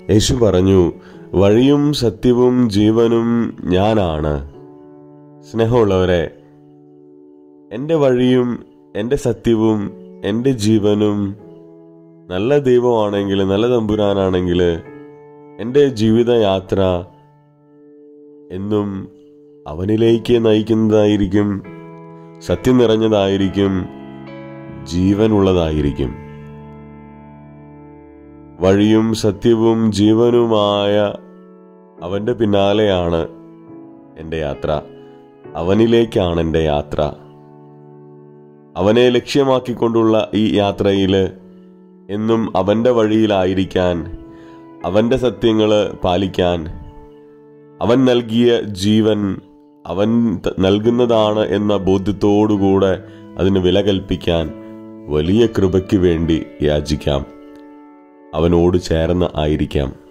യേശു പറഞ്ഞു വഴിയും സത്യവും ജീവനും ഞാനാണ് സ്നേഹമുള്ളവരെ എൻ്റെ വഴിയും എൻ്റെ സത്യവും എൻ്റെ ജീവനും നല്ല ദൈവമാണെങ്കിൽ നല്ല തമ്പുരാനാണെങ്കിൽ എൻ്റെ ജീവിതയാത്ര എന്നും അവനിലേക്ക് നയിക്കുന്നതായിരിക്കും സത്യം നിറഞ്ഞതായിരിക്കും ജീവനുള്ളതായിരിക്കും വഴിയും സത്യവും ജീവനുമായ അവൻ്റെ പിന്നാലെയാണ് എൻ്റെ യാത്ര അവനിലേക്കാണ് എൻ്റെ യാത്ര അവനെ ലക്ഷ്യമാക്കിക്കൊണ്ടുള്ള ഈ യാത്രയിൽ എന്നും അവൻ്റെ വഴിയിലായിരിക്കാൻ അവൻ്റെ സത്യങ്ങൾ പാലിക്കാൻ അവൻ നൽകിയ ജീവൻ അവൻ ത- നൽകുന്നതാണ് എന്ന ബോധ്യത്തോടുകൂടെ അതിന് വില കൽപ്പിക്കാൻ വലിയ കൃപയ്ക്ക് വേണ്ടി യാചിക്കാം അവനോട് ചേർന്ന് ആയിരിക്കാം